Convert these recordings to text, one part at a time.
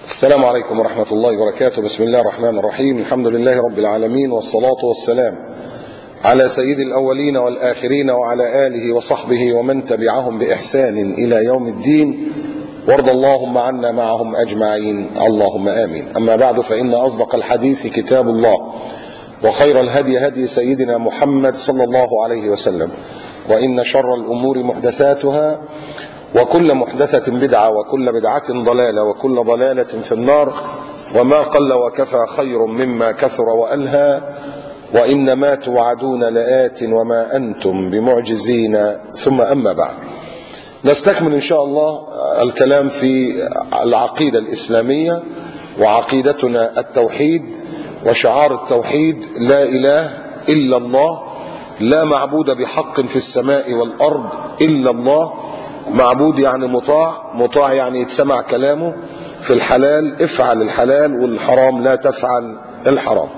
السلام عليكم ورحمة الله وبركاته بسم الله الرحمن الرحيم الحمد لله رب العالمين والصلاة والسلام على سيد الأولين والآخرين وعلى آله وصحبه ومن تبعهم بإحسان إلى يوم الدين وارض اللهم عنا معهم أجمعين اللهم آمين أما بعد فإن أصدق الحديث كتاب الله وخير الهدي هدي سيدنا محمد صلى الله عليه وسلم وإن شر الأمور محدثاتها وكل محدثة بدعة وكل بدعة ضلالة وكل ضلالة في النار وما قل وكفى خير مما كثر وألهى وإن ما توعدون لآت وما أنتم بمعجزين ثم أما بعد نستكمل إن شاء الله الكلام في العقيدة الإسلامية وعقيدتنا التوحيد وشعار التوحيد لا إله إلا الله لا معبود بحق في السماء والأرض إلا الله معبود يعني مطاع مطاع يعني يتسمع كلامه في الحلال افعل الحلال والحرام لا تفعل الحرام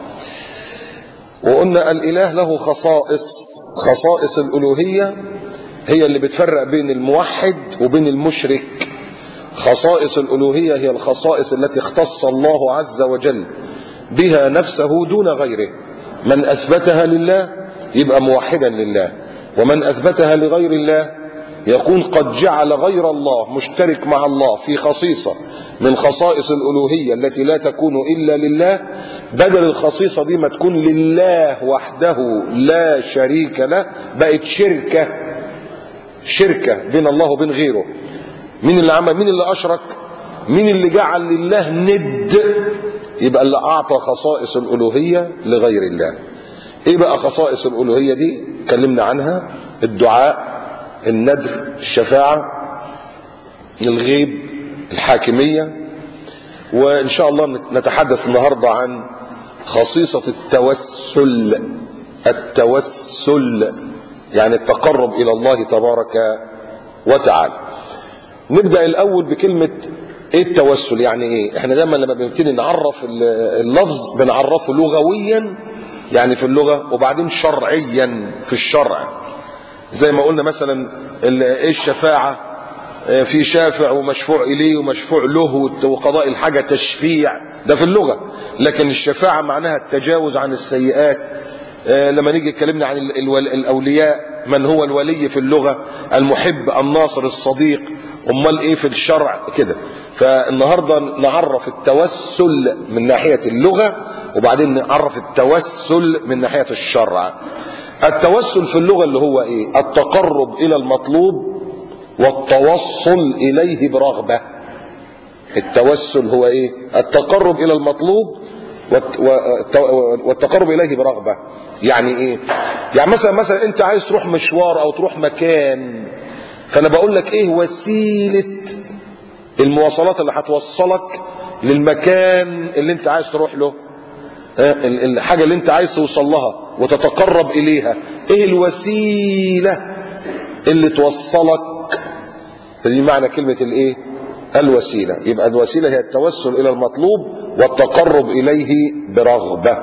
وقلنا الإله له خصائص خصائص الألوهية هي اللي بتفرق بين الموحد وبين المشرك خصائص الألوهية هي الخصائص التي اختص الله عز وجل بها نفسه دون غيره من أثبتها لله يبقى موحدا لله ومن أثبتها لغير الله يكون قد جعل غير الله مشترك مع الله في خصيصة من خصائص الألوهية التي لا تكون إلا لله بدل الخصيصة دي ما تكون لله وحده لا شريك له بقت شركة شركة بين الله وبين غيره مين اللي عمل مين اللي أشرك مين اللي جعل لله ند يبقى اللي أعطى خصائص الألوهية لغير الله ايه بقى خصائص الألوهية دي اتكلمنا عنها الدعاء الندر الشفاعة الغيب الحاكمية وإن شاء الله نتحدث النهاردة عن خصيصة التوسل التوسل يعني التقرب إلى الله تبارك وتعالى نبدأ الأول بكلمة ايه التوسل يعني ايه احنا دايما لما بنبتدي نعرف اللفظ بنعرفه لغويا يعني في اللغة وبعدين شرعيا في الشرع زي ما قلنا مثلا ايه الشفاعة في شافع ومشفوع إليه ومشفوع له وقضاء الحاجة تشفيع ده في اللغة لكن الشفاعة معناها التجاوز عن السيئات لما نيجي اتكلمنا عن الأولياء من هو الولي في اللغة المحب الناصر الصديق امال ايه في الشرع كده فالنهارده نعرف التوسل من ناحيه اللغه وبعدين نعرف التوسل من ناحيه الشرع التوسل في اللغه اللي هو ايه التقرب الى المطلوب والتوصل اليه برغبه التوسل هو ايه التقرب الى المطلوب والتقرب اليه برغبه يعني ايه يعني مثلا مثلا انت عايز تروح مشوار او تروح مكان فانا بقول لك ايه وسيله المواصلات اللي هتوصلك للمكان اللي انت عايز تروح له الحاجه اللي انت عايز توصل لها وتتقرب اليها ايه الوسيله اللي توصلك دي معنى كلمه الايه الوسيله يبقى الوسيله هي التوسل الى المطلوب والتقرب اليه برغبه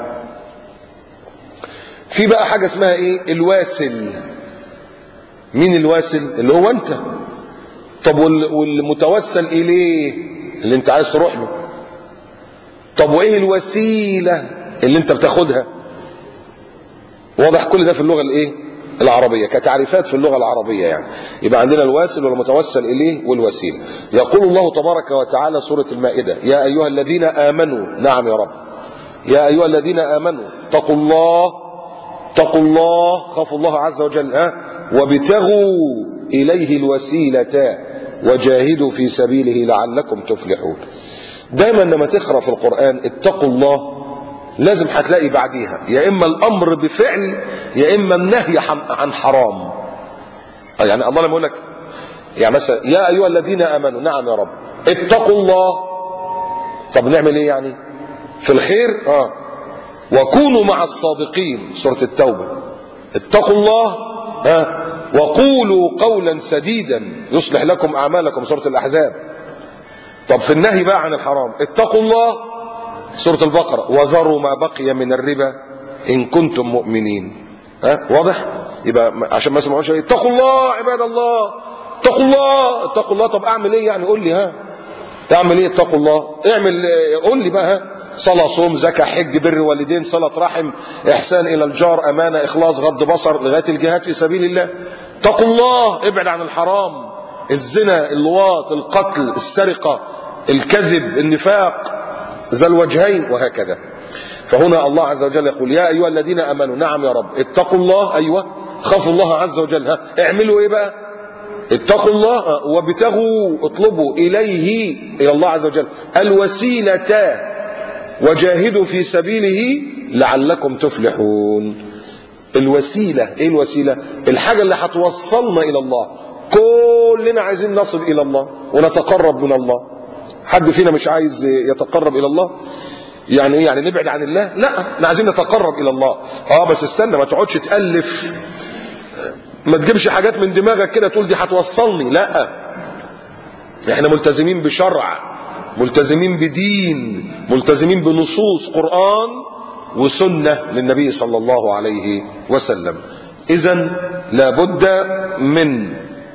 في بقى حاجه اسمها ايه الواسل مين الواسل اللي هو انت طب والمتوسل اليه اللي انت عايز تروح له طب وايه الوسيله اللي انت بتاخدها واضح كل ده في اللغه الايه العربيه كتعريفات في اللغه العربيه يعني يبقى عندنا الواسل والمتوسل اليه والوسيله يقول الله تبارك وتعالى سوره المائده يا ايها الذين امنوا نعم يا رب يا ايها الذين امنوا اتقوا الله اتقوا الله خافوا الله عز وجل ها وابتغوا إليه الوسيلة وجاهدوا في سبيله لعلكم تفلحون دايما لما تقرأ في القرآن اتقوا الله لازم هتلاقي بعديها يا إما الأمر بفعل يا إما النهي عن حرام يعني الله لما يقول لك يعني مثلا يا أيها الذين آمنوا نعم يا رب اتقوا الله طب نعمل ايه يعني في الخير اه وكونوا مع الصادقين سورة التوبة اتقوا الله ها وقولوا قولا سديدا يصلح لكم اعمالكم سوره الاحزاب طب في النهي بقى عن الحرام اتقوا الله سوره البقره وذروا ما بقي من الربا ان كنتم مؤمنين ها واضح يبقى عشان ما سمعوش اتقوا الله عباد الله اتقوا الله اتقوا الله طب اعمل ايه يعني قول لي ها تعمل ايه اتقوا الله اعمل قول لي بقى ها صلاة صوم زكاة حج بر والدين صلة رحم إحسان إلى الجار أمانة إخلاص غض بصر لغاية الجهاد في سبيل الله اتقوا الله ابعد عن الحرام الزنا اللواط القتل السرقة الكذب النفاق ذا الوجهين وهكذا فهنا الله عز وجل يقول يا أيها الذين أمنوا نعم يا رب اتقوا الله أيوة خافوا الله عز وجل ها اعملوا ايه بقى اتقوا الله وابتغوا اطلبوا إليه إلى الله عز وجل الوسيلة وجاهدوا في سبيله لعلكم تفلحون الوسيلة ايه الوسيلة الحاجة اللي هتوصلنا إلى الله كلنا عايزين نصل إلى الله ونتقرب من الله حد فينا مش عايز يتقرب إلى الله يعني ايه يعني نبعد عن الله لا احنا عايزين نتقرب الى الله اه بس استنى ما تقعدش تالف ما تجيبش حاجات من دماغك كده تقول دي هتوصلني لا احنا ملتزمين بشرع ملتزمين بدين ملتزمين بنصوص قرآن وسنة للنبي صلى الله عليه وسلم اذا لابد من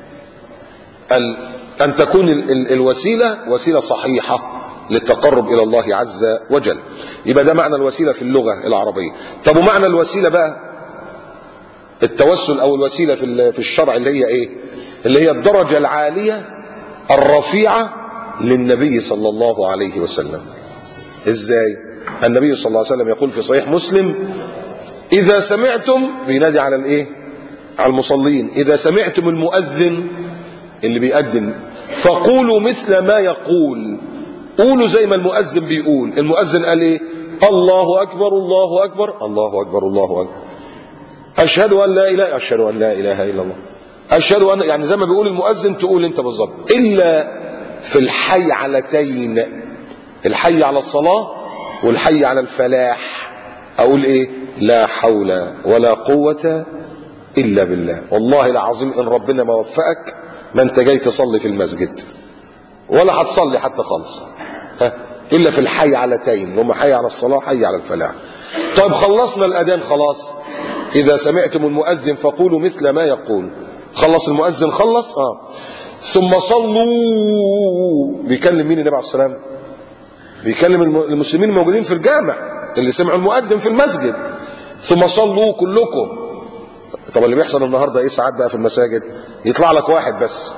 ال... أن تكون ال... ال... الوسيلة وسيلة صحيحة للتقرب إلى الله عز وجل يبقى ده معنى الوسيلة في اللغة العربية طب ومعنى الوسيلة بقى التوسل أو الوسيلة في في الشرع اللي هي إيه اللي هي الدرجة العالية الرفيعة للنبي صلى الله عليه وسلم إزاي النبي صلى الله عليه وسلم يقول في صحيح مسلم إذا سمعتم بينادي على الإيه على المصلين إذا سمعتم المؤذن اللي بيأذن فقولوا مثل ما يقول قولوا زي ما المؤذن بيقول المؤذن قال ايه الله اكبر الله اكبر الله اكبر الله اكبر اشهد ان لا اله اشهد ان لا اله الا الله اشهد ان يعني زي ما بيقول المؤذن تقول انت بالظبط الا في الحي علتين الحي على الصلاه والحي على الفلاح اقول ايه لا حول ولا قوه الا بالله والله العظيم ان ربنا ما وفقك ما انت جاي تصلي في المسجد ولا هتصلي حتى خالص ها الا في الحي علتين اللي هم حي على الصلاه حي على الفلاح طيب خلصنا الاذان خلاص اذا سمعتم المؤذن فقولوا مثل ما يقول خلص المؤذن خلص اه ثم صلوا بيكلم مين النبي عليه السلام بيكلم المسلمين الموجودين في الجامع اللي سمعوا المؤذن في المسجد ثم صلوا كلكم طب اللي بيحصل النهارده ايه ساعات بقى في المساجد يطلع لك واحد بس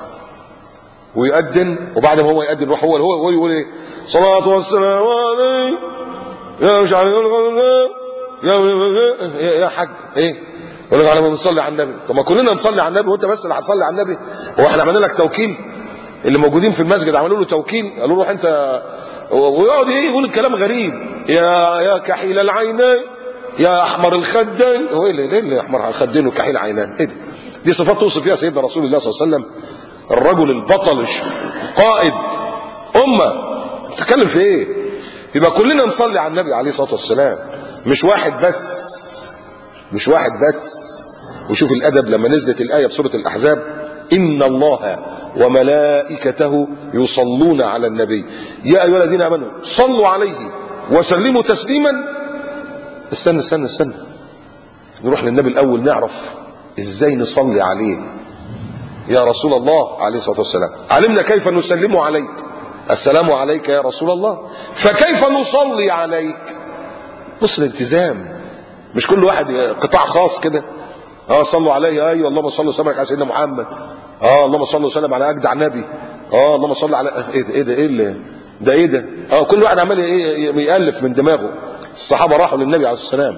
ويؤذن وبعد ما هو يؤذن يروح هو هو هو يقول ايه صلاة والسلام عليه يا مش عارف يا يا يا حاج ايه يقول لك على ما نصلي على النبي طب ما كلنا نصلي على النبي وانت بس اللي هتصلي على النبي هو احنا عملنا لك توكيل اللي موجودين في المسجد عملوا له توكيل قالوا له روح انت ويقعد ايه يقول الكلام غريب يا يا كحيل العينين يا احمر الخدين هو ايه اللي, اللي احمر الخدين وكحيل عينان ايه دي, دي صفات توصف فيها سيدنا رسول الله صلى الله عليه وسلم الرجل البطل القائد أمة تتكلم في ايه يبقى كلنا نصلي على النبي عليه الصلاة والسلام مش واحد بس مش واحد بس وشوف الأدب لما نزلت الآية في سورة الأحزاب إن الله وملائكته يصلون على النبي يا أيها الذين آمنوا صلوا عليه وسلموا تسليما استنى استنى استنى نروح للنبي الأول نعرف إزاي نصلي عليه يا رسول الله عليه الصلاة والسلام علمنا كيف نسلم عليك السلام عليك يا رسول الله فكيف نصلي عليك بص الالتزام مش كل واحد قطاع خاص كده اه صلوا علي ايوه اللهم صل وسلم على سيدنا محمد اه اللهم صل وسلم على اجدع نبي اه اللهم صل على ايه ده ايه ده ايه اللي ده ايه ده اه كل واحد عمال ايه يالف من دماغه الصحابه راحوا للنبي عليه السلام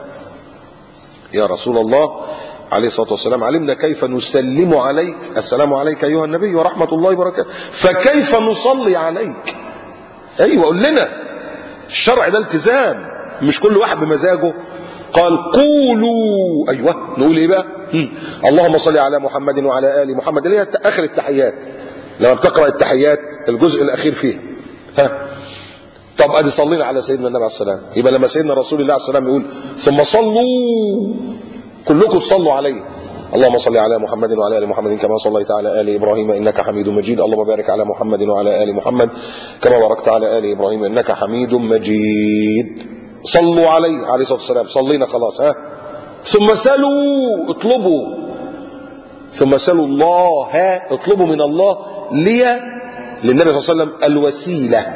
يا رسول الله عليه الصلاة والسلام علمنا كيف نسلم عليك السلام عليك أيها النبي ورحمة الله وبركاته فكيف نصلي عليك أيوة قول لنا الشرع ده التزام مش كل واحد بمزاجه قال قولوا أيوة نقول إيه بقى هم. اللهم صل على محمد وعلى آل محمد اللي هي آخر التحيات لما بتقرأ التحيات الجزء الأخير فيه ها طب ادي صلينا على سيدنا النبي عليه السلام يبقى لما سيدنا رسول الله عليه السلام يقول ثم صلوا كلكم صلوا عليه اللهم صل على محمد وعلى ال محمد كما صليت على ال ابراهيم انك حميد مجيد اللهم بارك على محمد وعلى ال محمد كما باركت على ال ابراهيم انك حميد مجيد صلوا عليه عليه الصلاه والسلام صلينا خلاص ها ثم سلوا اطلبوا ثم سلوا الله ها اطلبوا من الله لي للنبي صلى الله عليه وسلم الوسيلة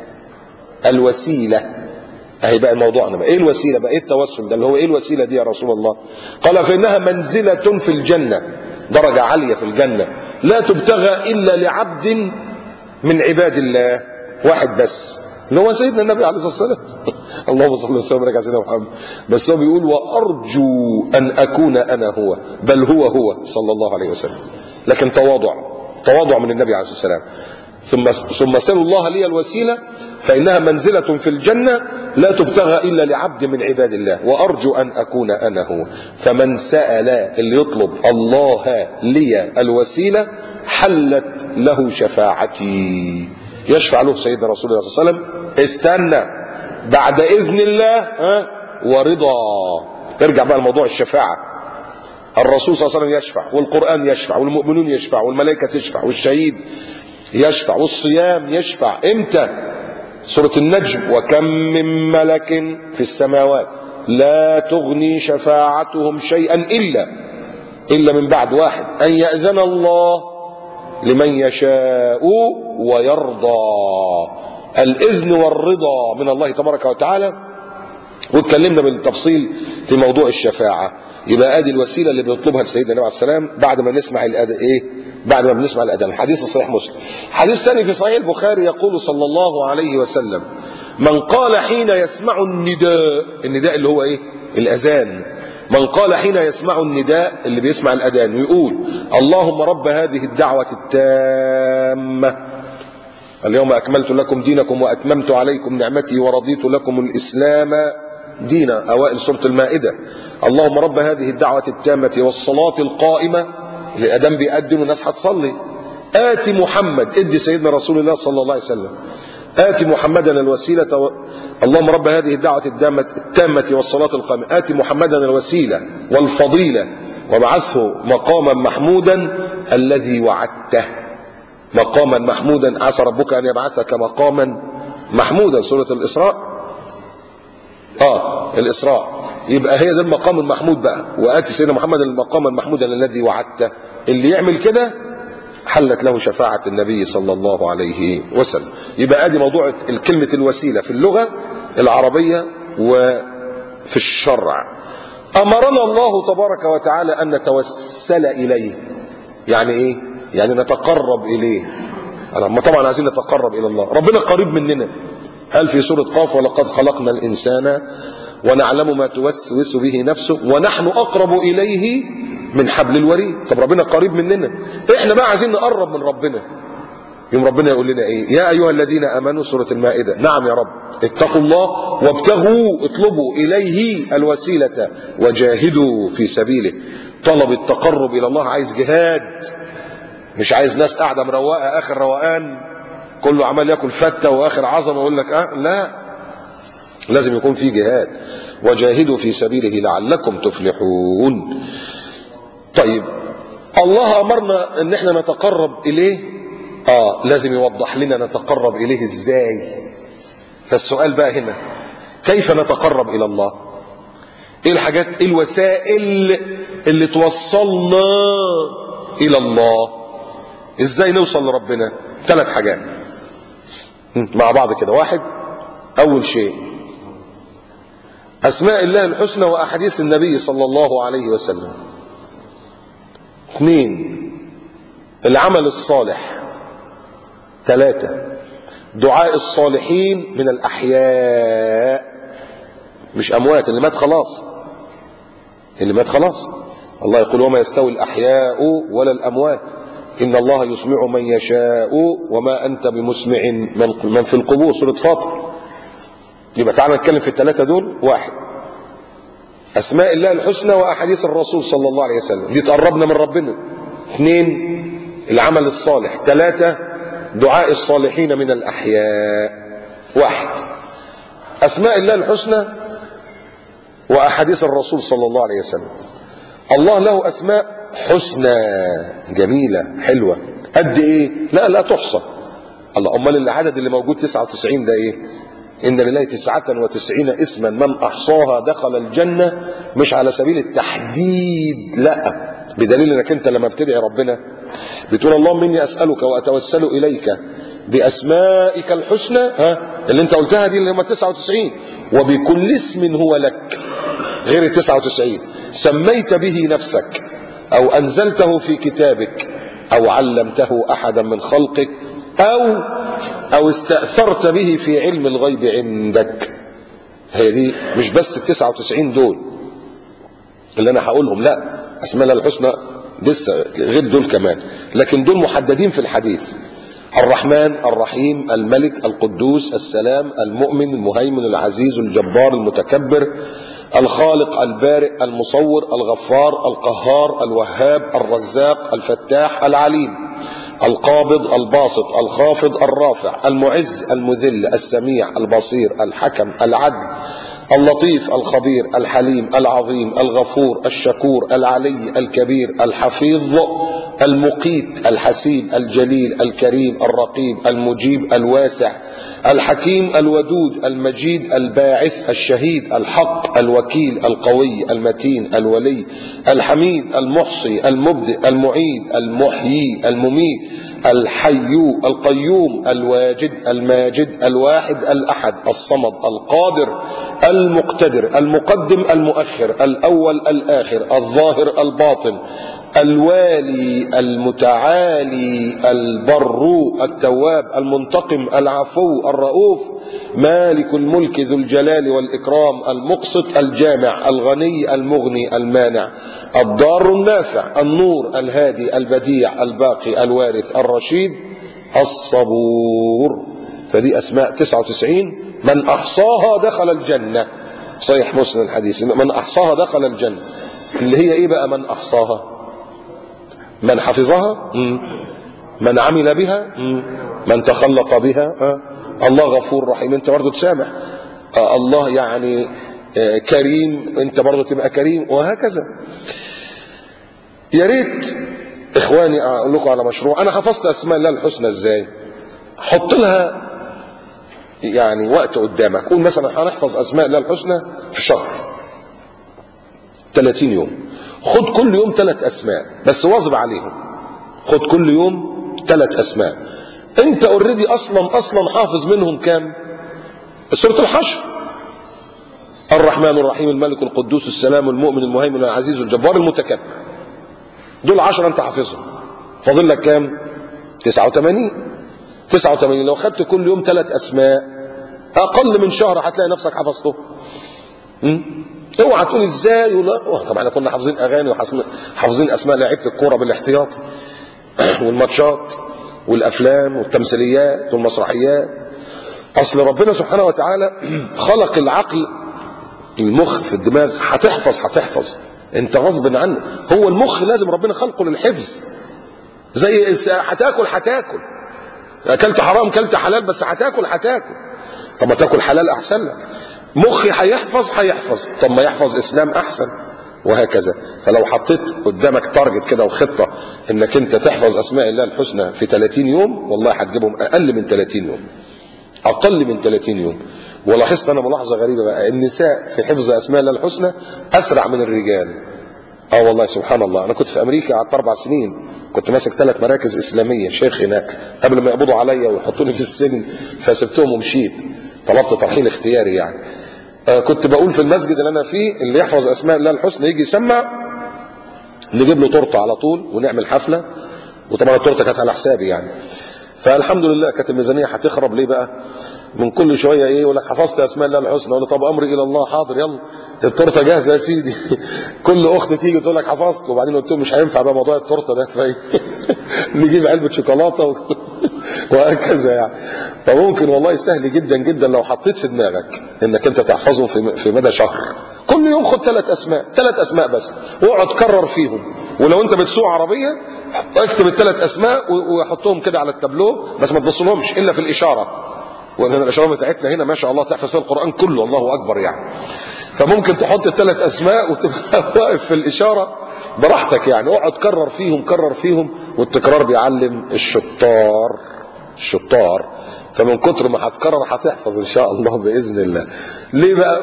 الوسيلة اهي بقى موضوعنا بقى ايه الوسيله بقى ايه التوسل ده اللي هو ايه الوسيله دي يا رسول الله قال فانها منزله في الجنه درجه عاليه في الجنه لا تبتغى الا لعبد من عباد الله واحد بس اللي هو سيدنا النبي عليه الصلاه والسلام اللهم صل وسلم وبارك على سيدنا محمد بس هو بيقول وارجو ان اكون انا هو بل هو هو صلى الله عليه وسلم لكن تواضع تواضع من النبي عليه الصلاه والسلام ثم ثم سلوا الله لي الوسيله فانها منزله في الجنه لا تبتغى الا لعبد من عباد الله وارجو ان اكون انا هو فمن سال اللي يطلب الله لي الوسيله حلت له شفاعتي يشفع له سيدنا رسول الله صلى الله عليه وسلم استنى بعد اذن الله ها ورضا ارجع بقى لموضوع الشفاعه الرسول صلى الله عليه وسلم يشفع والقران يشفع والمؤمنون يشفع والملائكه تشفع والشهيد يشفع والصيام يشفع امتى سورة النجم وكم من ملك في السماوات لا تغني شفاعتهم شيئا إلا إلا من بعد واحد أن يأذن الله لمن يشاء ويرضى الإذن والرضا من الله تبارك وتعالى واتكلمنا بالتفصيل في موضوع الشفاعة يبقى ادي الوسيله اللي بيطلبها لسيدنا النبي عليه السلام بعد ما نسمع الأداء ايه بعد ما بنسمع الاذان حديث صحيح مسلم حديث ثاني في صحيح البخاري يقول صلى الله عليه وسلم من قال حين يسمع النداء النداء اللي هو ايه الاذان من قال حين يسمع النداء اللي بيسمع الاذان ويقول اللهم رب هذه الدعوه التامه اليوم اكملت لكم دينكم واتممت عليكم نعمتي ورضيت لكم الاسلام دينا اوائل سوره المائده اللهم رب هذه الدعوه التامه والصلاه القائمه الادم بيأذن والناس هتصلي آتي محمد ادي سيدنا رسول الله صلى الله عليه وسلم آتي محمدا الوسيلة و... اللهم رب هذه الدعوة الدامة التامة والصلاة القائمة آتي محمدا الوسيلة والفضيلة وابعثه مقاما محمودا الذي وعدته مقاما محمودا عسى ربك أن يبعثك مقاما محمودا سورة الإسراء آه الإسراء يبقى هي ده المقام المحمود بقى وآتي سيدنا محمد المقام المحمود الذي وعدته اللي يعمل كده حلت له شفاعة النبي صلى الله عليه وسلم يبقى ادي موضوع كلمة الوسيلة في اللغة العربية وفي الشرع أمرنا الله تبارك وتعالى أن نتوسل إليه يعني إيه؟ يعني نتقرب إليه ما طبعا عايزين نتقرب إلى الله ربنا قريب مننا قال في سورة قاف ولقد خلقنا الإنسان ونعلم ما توسوس به نفسه ونحن أقرب إليه من حبل الوريد طب ربنا قريب مننا احنا بقى عايزين نقرب من ربنا يوم ربنا يقول لنا ايه يا ايها الذين امنوا سوره المائده نعم يا رب اتقوا الله وابتغوا اطلبوا اليه الوسيله وجاهدوا في سبيله طلب التقرب الى الله عايز جهاد مش عايز ناس قاعده مروقه اخر روقان كله عمال ياكل فته واخر عظمه يقول لك اه لا لازم يكون في جهاد وجاهدوا في سبيله لعلكم تفلحون طيب الله امرنا ان احنا نتقرب اليه اه لازم يوضح لنا نتقرب اليه ازاي فالسؤال بقى هنا كيف نتقرب الى الله ايه الحاجات ايه الوسائل اللي توصلنا الى الله ازاي نوصل لربنا ثلاث حاجات مع بعض كده واحد اول شيء اسماء الله الحسنى واحاديث النبي صلى الله عليه وسلم اثنين العمل الصالح ثلاثة دعاء الصالحين من الأحياء مش أموات اللي مات خلاص اللي مات خلاص الله يقول وما يستوي الأحياء ولا الأموات إن الله يسمع من يشاء وما أنت بمسمع من في القبور سورة فاطر يبقى تعالى نتكلم في الثلاثة دول واحد أسماء الله الحسنى وأحاديث الرسول صلى الله عليه وسلم دي تقربنا من ربنا اثنين العمل الصالح ثلاثة دعاء الصالحين من الأحياء واحد أسماء الله الحسنى وأحاديث الرسول صلى الله عليه وسلم الله له أسماء حسنى جميلة حلوة قد إيه لا لا تحصى الله أمال العدد اللي موجود 99 ده إيه إن لله تسعة وتسعين اسما من أحصاها دخل الجنة مش على سبيل التحديد لا بدليل انك انت لما بتدعي ربنا بتقول اللهم اني اسالك واتوسل اليك بأسمائك الحسنى ها اللي انت قلتها دي اللي هم 99 وبكل اسم هو لك غير ال 99 سميت به نفسك أو أنزلته في كتابك أو علمته أحدا من خلقك أو أو استأثرت به في علم الغيب عندك هي دي مش بس ال 99 دول اللي أنا هقولهم لا أسماء الله الحسنى لسه غير دول كمان لكن دول محددين في الحديث الرحمن الرحيم الملك القدوس السلام المؤمن المهيمن العزيز الجبار المتكبر الخالق البارئ المصور الغفار القهار الوهاب الرزاق الفتاح العليم القابض الباسط الخافض الرافع المعز المذل السميع البصير الحكم العدل اللطيف الخبير الحليم العظيم الغفور الشكور العلي الكبير الحفيظ المقيت الحسيب الجليل الكريم الرقيب المجيب الواسع الحكيم الودود المجيد الباعث الشهيد الحق الوكيل القوي المتين الولي الحميد المحصي المبدئ المعيد المحيي المميت الحي القيوم الواجد الماجد الواحد الأحد الصمد القادر المقتدر المقدم المؤخر الأول الآخر الظاهر الباطن الوالي المتعالي البر التواب المنتقم العفو الرؤوف مالك الملك ذو الجلال والإكرام المقسط الجامع الغني المغني المانع الضار النافع النور الهادي البديع الباقي الوارث الرشيد الصبور فدي أسماء 99 من أحصاها دخل الجنة صحيح مسلم الحديث من أحصاها دخل الجنة اللي هي إيه بقى من أحصاها من حفظها من عمل بها من تخلق بها الله غفور رحيم انت برضه تسامح الله يعني كريم انت برضه تبقى كريم وهكذا يا ريت اخواني اقول لكم على مشروع انا حفظت اسماء الله الحسنى ازاي حط لها يعني وقت قدامك قول مثلا هنحفظ اسماء الله الحسنى في شهر 30 يوم خد كل يوم ثلاث اسماء بس واظب عليهم خد كل يوم ثلاث اسماء انت اوريدي اصلا اصلا حافظ منهم كام سوره الحشر الرحمن الرحيم الملك القدوس السلام المؤمن المهيمن العزيز الجبار المتكبر دول عشرة انت حافظهم فاضل لك كام 89 89 لو خدت كل يوم ثلاث اسماء اقل من شهر هتلاقي نفسك حفظته اوعى تقول ازاي ولا طبعا احنا كنا حافظين اغاني وحافظين اسماء لعيبه الكوره بالاحتياط والماتشات والافلام والتمثيليات والمسرحيات اصل ربنا سبحانه وتعالى خلق العقل المخ في الدماغ هتحفظ هتحفظ انت غصب عنه هو المخ لازم ربنا خلقه للحفظ زي هتاكل هتاكل اكلت حرام كلت حلال بس هتاكل هتاكل طب ما تاكل حلال احسن لك مخي هيحفظ هيحفظ طب ما يحفظ اسلام احسن وهكذا فلو حطيت قدامك تارجت كده وخطه انك انت تحفظ اسماء الله الحسنى في 30 يوم والله هتجيبهم اقل من 30 يوم اقل من 30 يوم ولاحظت انا ملاحظه غريبه بقى النساء في حفظ اسماء الله الحسنى اسرع من الرجال اه والله سبحان الله انا كنت في امريكا قعدت اربع سنين كنت ماسك ثلاث مراكز اسلاميه شيخ هناك قبل ما يقبضوا عليا ويحطوني في السجن فسبتهم ومشيت طلبت ترحيل اختياري يعني آه كنت بقول في المسجد اللي انا فيه اللي يحفظ اسماء الله الحسنى يجي يسمع نجيب له تورته على طول ونعمل حفله وطبعا التورته كانت على حسابي يعني فالحمد لله كانت الميزانيه هتخرب ليه بقى من كل شويه ايه يقول لك حفظت اسماء الله الحسنى اقول له طب امري الى الله حاضر يلا التورته جاهزه يا سيدي كل اخت تيجي تقول لك حفظت وبعدين قلت لهم مش هينفع بقى موضوع التورته ده كفايه نجيب علبه شوكولاته و... وهكذا يعني فممكن والله سهل جدا جدا لو حطيت في دماغك انك انت تحفظهم في في مدى شهر كل يوم خد ثلاث اسماء ثلاث اسماء بس واقعد كرر فيهم ولو انت بتسوق عربيه اكتب الثلاث اسماء وحطهم كده على التابلو بس ما تبصلهمش الا في الاشاره وان الاشاره بتاعتنا هنا ما شاء الله تحفظ فيها القران كله الله اكبر يعني فممكن تحط الثلاث اسماء وتبقى واقف في الاشاره براحتك يعني اقعد كرر فيهم كرر فيهم والتكرار بيعلم الشطار الشطار فمن كتر ما هتكرر هتحفظ ان شاء الله باذن الله ليه بقى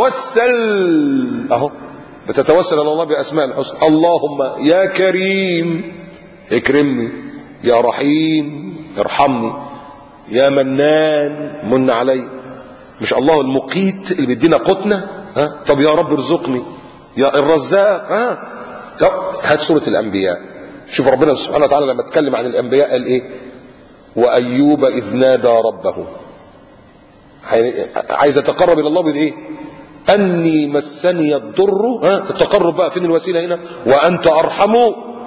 بتتوسل اهو بتتوسل الى الله باسماء الحسنى اللهم يا كريم اكرمني يا رحيم ارحمني يا منان من علي مش الله المقيت اللي بيدينا قوتنا ها طب يا رب ارزقني يا الرزاق ها طب هات سوره الانبياء شوف ربنا سبحانه وتعالى لما اتكلم عن الانبياء قال ايه وايوب اذ نادى ربه عايز اتقرب الى الله بايه اني مسني الضر ها التقرب بقى فين الوسيله هنا وانت ارحم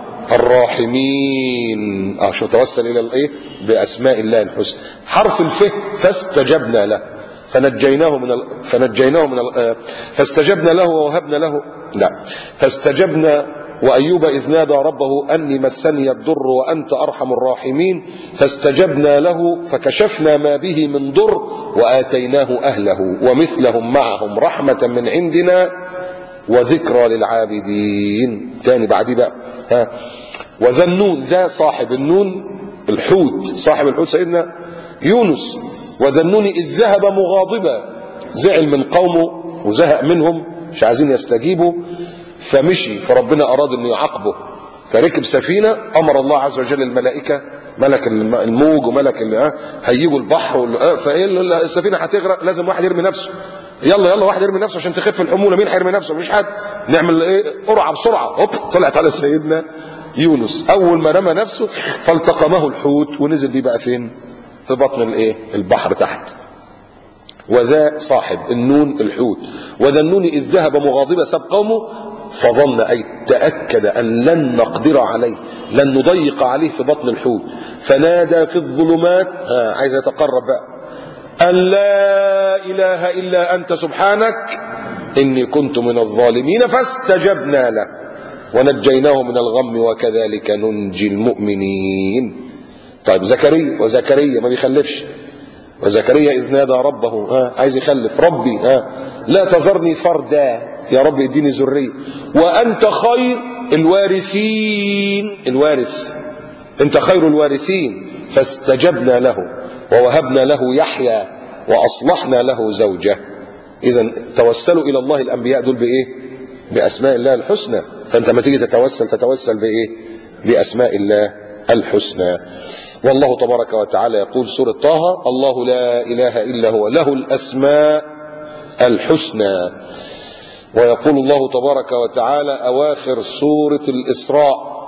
الراحمين اه شو توسل الى الايه باسماء الله الحسنى حرف الف فاستجبنا له فنجيناه من ال... فنجيناه من ال... آه، فاستجبنا له ووهبنا له لا فاستجبنا وايوب اذ نادى ربه اني مسني الضر وانت ارحم الراحمين فاستجبنا له فكشفنا ما به من ضر واتيناه اهله ومثلهم معهم رحمه من عندنا وذكرى للعابدين تاني بعديه بقى ها وذا النون ذا صاحب النون الحوت صاحب الحوت سيدنا يونس وذا النون إذ ذهب مغاضبا زعل من قومه وزهق منهم مش عايزين يستجيبوا فمشي فربنا أراد أنه يعاقبه فركب سفينة أمر الله عز وجل الملائكة ملك الموج وملك ال- هيجوا البحر وال- فايه السفينة هتغرق لازم واحد يرمي نفسه يلا يلا واحد يرمي نفسه عشان تخف الحمولة مين هيرمي نفسه مفيش حد نعمل ايه قرعة بسرعة هوب طلعت على سيدنا يونس أول ما رمى نفسه فالتقمه الحوت ونزل بيه بقى فين في بطن الايه البحر تحت وذا صاحب النون الحوت وذا النون إذ ذهب مغاضبا سب قومه فظن أي تأكد أن لن نقدر عليه لن نضيق عليه في بطن الحوت فنادى في الظلمات ها عايز يتقرب بقى أن لا إله إلا أنت سبحانك إني كنت من الظالمين فاستجبنا له ونجيناه من الغم وكذلك ننجي المؤمنين طيب زكريا وزكريا ما بيخلفش وزكريا إذ نادى ربه ها عايز يخلف ربي ها لا تذرني فردا يا رب اديني ذرية وأنت خير الوارثين الوارث أنت خير الوارثين فاستجبنا له ووهبنا له يحيى وأصلحنا له زوجه إذا توسلوا إلى الله الأنبياء دول بإيه بأسماء الله الحسنى فأنت ما تيجي تتوسل تتوسل بإيه بأسماء الله الحسنى والله تبارك وتعالى يقول سورة طه الله لا إله إلا هو له الأسماء الحسنى ويقول الله تبارك وتعالى أواخر سورة الإسراء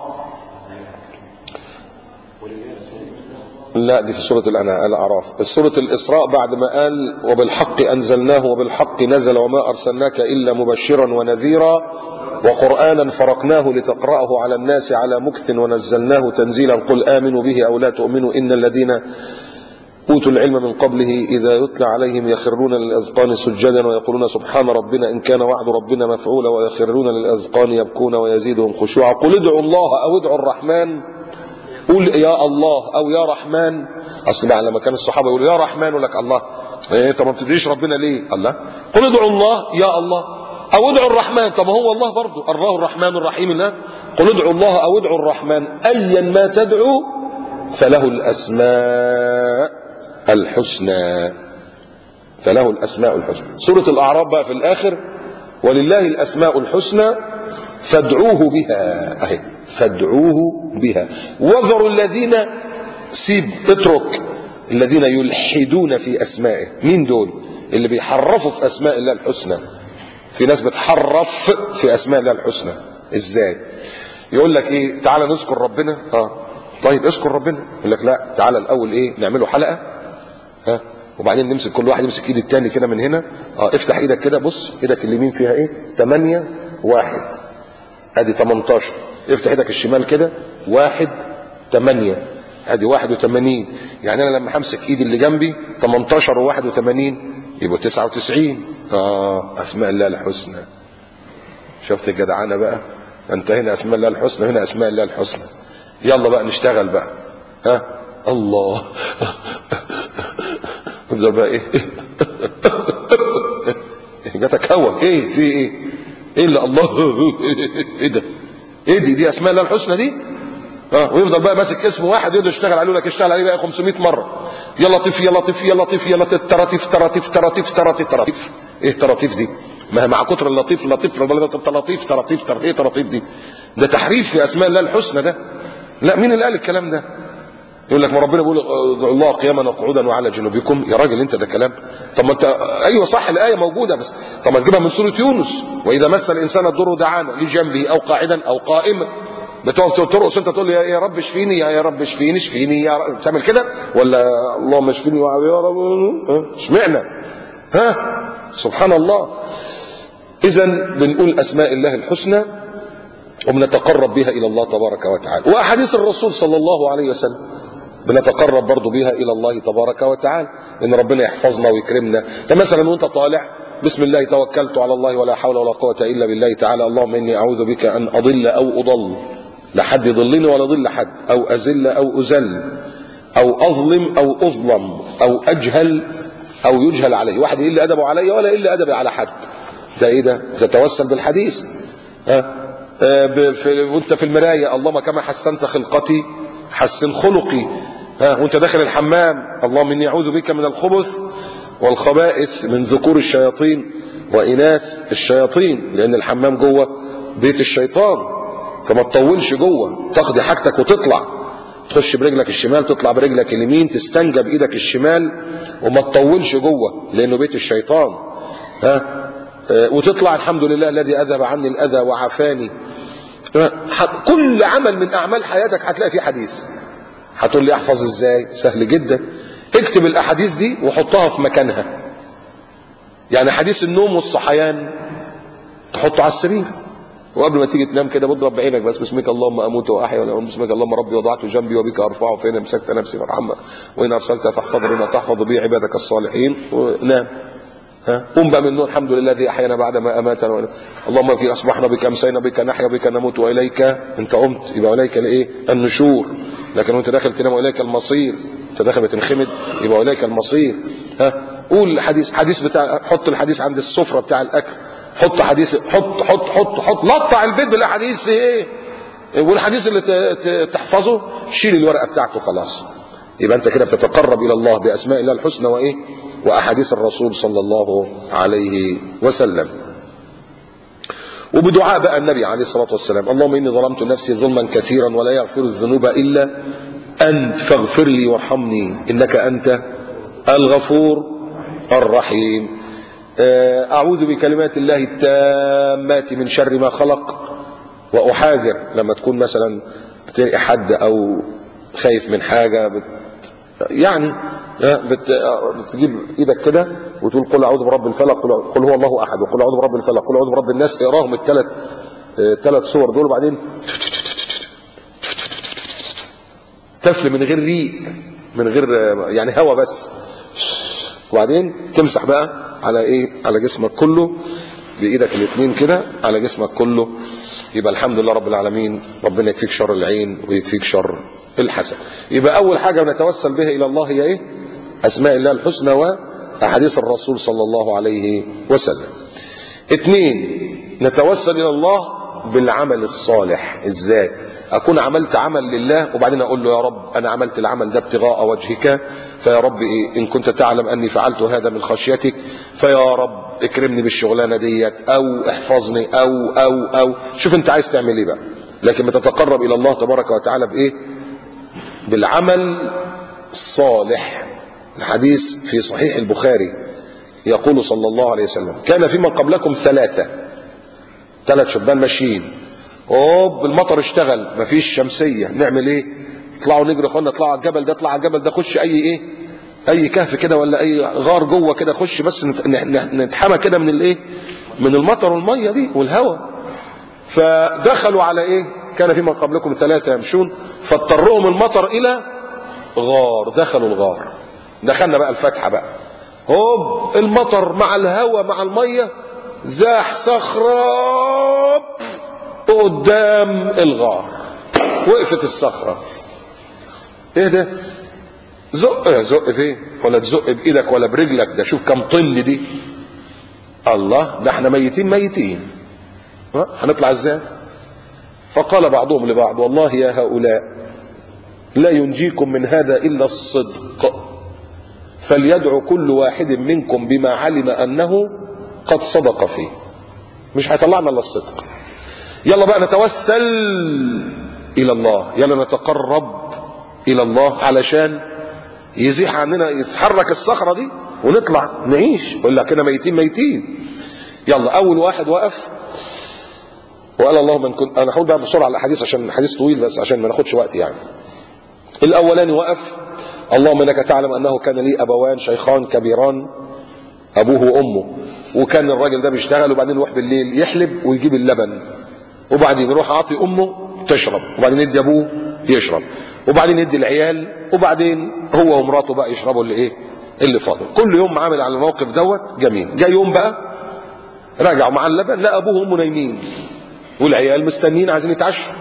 لا دي في سورة الأنا- الأعراف سورة الإسراء بعد ما قال وبالحق أنزلناه وبالحق نزل وما أرسلناك إلا مبشرا ونذيرا وقرآنا فرقناه لتقرأه على الناس على مكث ونزلناه تنزيلا قل آمنوا به أو لا تؤمنوا إن الذين أوتوا العلم من قبله إذا يتلى عليهم يخرون للأذقان سجدا ويقولون سبحان ربنا إن كان وعد ربنا مفعولا ويخرون للأذقان يبكون ويزيدهم خشوعا قل ادعوا الله أو ادعوا الرحمن قول يا الله او يا رحمن اصل بقى لما كان الصحابه يقولوا يا رحمن يقول لك الله ايه طب ما بتدعيش ربنا ليه الله قل ادعوا الله يا الله او ادعوا الرحمن طب هو الله برضه الله الرحمن الرحيم الله قل ادعوا الله او ادعوا الرحمن ايا ما تدعو فله الاسماء الحسنى فله الاسماء الحسنى سوره الاعراف بقى في الاخر ولله الاسماء الحسنى فادعوه بها اهي فادعوه بها وذروا الذين سيب اترك الذين يلحدون في اسمائه مين دول اللي بيحرفوا في اسماء الله الحسنى في ناس بتحرف في اسماء الله الحسنى ازاي يقول لك ايه تعالى نذكر ربنا اه طيب اذكر ربنا يقول لك لا تعالى الاول ايه نعمله حلقه ها وبعدين نمسك كل واحد يمسك ايد التاني كده من هنا اه افتح ايدك كده بص ايدك اليمين فيها ايه 8 واحد ادي 18 افتح ايدك الشمال كده واحد 8 ادي 81 يعني انا لما همسك ايدي اللي جنبي 18 و81 يبقوا 99 اه اسماء الله الحسنى شفت الجدعانه بقى انت هنا اسماء الله الحسنى هنا اسماء الله الحسنى يلا بقى نشتغل بقى ها الله نفضل بقى ايه جاتك هوا ايه في ايه ايه اللي الله ايه ده ايه دي دي اسماء الله الحسنى دي اه ويفضل بقى ماسك اسم واحد يقعد يشتغل عليه يقول لك اشتغل عليه بقى 500 مره يا لطيف يا لطيف يا لطيف يا لطيف تراتيف تراتيف تراتيف تراتيف تراتيف ايه تراتيف دي ما هي مع كتر اللطيف اللطيف لطيف تراتيف تراتيف تراتيف ايه تراتيف دي ده تحريف في اسماء الله الحسنى ده لا مين اللي قال الكلام ده يقول لك ما ربنا بيقول ادعوا الله قياما وقعودا وعلى جنوبكم يا راجل انت ده كلام طب ما انت ايوه صح الايه موجوده بس طب ما تجيبها من سوره يونس واذا مس الانسان الضر دعانا لجنبه او قاعدا او قائما بتقف ترقص انت تقول يا رب اشفيني يا يا رب اشفيني اشفيني يا رب تعمل كده ولا اللهم اشفيني يا رب اشمعنى ها سبحان الله اذا بنقول اسماء الله الحسنى وبنتقرب بها الى الله تبارك وتعالى واحاديث الرسول صلى الله عليه وسلم بنتقرب برضو بها الى الله تبارك وتعالى ان ربنا يحفظنا ويكرمنا فمثلا وانت طالع بسم الله توكلت على الله ولا حول ولا قوه الا بالله تعالى اللهم اني اعوذ بك ان اضل او اضل لا حد يضلني ولا ضل حد او ازل او ازل او اظلم او اظلم او اجهل او يجهل علي واحد يقل ادبه علي ولا يقل ادبي على حد ده ايه ده تتوسل بالحديث ها أه في وانت في المرايه اللهم كما حسنت خلقتي حسن خلقي ها وانت داخل الحمام اللهم اني اعوذ بك من الخبث والخبائث من ذكور الشياطين واناث الشياطين لان الحمام جوه بيت الشيطان فما تطولش جوه تاخدي حاجتك وتطلع تخش برجلك الشمال تطلع برجلك اليمين تستنجى بايدك الشمال وما تطولش جوه لانه بيت الشيطان ها وتطلع الحمد لله الذي اذهب عني الاذى وعافاني كل عمل من اعمال حياتك هتلاقي فيه حديث هتقول لي احفظ ازاي سهل جدا اكتب الاحاديث دي وحطها في مكانها يعني حديث النوم والصحيان تحطه على السرير وقبل ما تيجي تنام كده بضرب بعينك بس باسمك اللهم اموت واحيا ولا باسمك اللهم ربي وضعت جنبي وبك ارفعه فين امسكت نفسي فارحمها وان ارسلت فاحفظ بما تحفظ به عبادك الصالحين ونام ها قم بقى من النوم الحمد لله الذي احيانا بعد ما اماتنا اللهم بك اصبحنا بك امسينا بك نحيا بك نموت واليك انت قمت يبقى اليك الايه النشور لكن وانت داخل تنام واليك المصير انت داخل بتنخمد يبقى واليك المصير ها قول الحديث حديث بتاع حط الحديث عند السفره بتاع الاكل حط حديث حط حط حط حط لطع البيت بالاحاديث في ايه والحديث اللي تحفظه شيل الورقه بتاعته خلاص يبقى انت كده بتتقرب الى الله باسماء الله الحسنى وايه واحاديث الرسول صلى الله عليه وسلم وبدعاء بقى النبي عليه الصلاه والسلام اللهم اني ظلمت نفسي ظلما كثيرا ولا يغفر الذنوب الا انت فاغفر لي وارحمني انك انت الغفور الرحيم اعوذ بكلمات الله التامات من شر ما خلق واحاذر لما تكون مثلا بتلاقي حد او خايف من حاجه بت يعني بت... بتجيب ايدك كده وتقول قل اعوذ برب الفلق قل, قل هو الله احد وقل اعوذ برب الفلق قل اعوذ برب الناس اقراهم الثلاث الثلاث صور دول وبعدين تفل من غير ريق من غير يعني هوا بس وبعدين تمسح بقى على ايه على جسمك كله بايدك الاثنين كده على جسمك كله يبقى الحمد لله رب العالمين ربنا يكفيك شر العين ويكفيك شر الحسد يبقى اول حاجه نتوسل بها الى الله هي ايه اسماء الله الحسنى واحاديث الرسول صلى الله عليه وسلم اثنين نتوسل الى الله بالعمل الصالح ازاي اكون عملت عمل لله وبعدين اقول له يا رب انا عملت العمل ده ابتغاء وجهك فيا رب إيه ان كنت تعلم اني فعلت هذا من خشيتك فيا رب اكرمني بالشغلانه ديت او احفظني او او او شوف انت عايز تعمل ايه بقى لكن بتتقرب الى الله تبارك وتعالى بايه بالعمل الصالح الحديث في صحيح البخاري يقول صلى الله عليه وسلم كان فيما قبلكم ثلاثة ثلاث شبان ماشيين اوب المطر اشتغل مفيش شمسية نعمل ايه اطلعوا نجري اخوانا اطلعوا على الجبل ده اطلع على الجبل ده خش اي ايه اي كهف كده ولا اي غار جوه كده خش بس نتحمى كده من الايه من المطر والميه دي والهواء فدخلوا على ايه كان فيما قبلكم ثلاثة يمشون فاضطرهم المطر الى غار دخلوا الغار دخلنا بقى الفتحة بقى هوب المطر مع الهواء مع المية زاح صخرة قدام الغار وقفت الصخرة ايه ده زق زق فين ولا تزق بايدك ولا برجلك ده شوف كم طن دي الله ده احنا ميتين ميتين هنطلع ازاي فقال بعضهم لبعض والله يا هؤلاء لا ينجيكم من هذا الا الصدق فليدعو كل واحد منكم بما علم انه قد صدق فيه مش هيطلعنا الا الصدق يلا بقى نتوسل الى الله يلا نتقرب الى الله علشان يزيح عننا يتحرك الصخره دي ونطلع نعيش يقول لك كده ميتين ميتين يلا اول واحد وقف وقال اللهم ان كنت انا هقول بقى بسرعه على الاحاديث عشان الحديث طويل بس عشان ما ناخدش وقت يعني الاولاني وقف اللهم انك تعلم انه كان لي ابوان شيخان كبيران ابوه وامه وكان الراجل ده بيشتغل وبعدين يروح بالليل يحلب ويجيب اللبن وبعدين يروح اعطي امه تشرب وبعدين يدي ابوه يشرب وبعدين يدي العيال وبعدين هو ومراته بقى يشربوا اللي ايه اللي فاضل كل يوم عامل على الموقف دوت جميل جاء يوم بقى رجعوا مع اللبن لا ابوه وامه نايمين والعيال مستنيين عايزين يتعشوا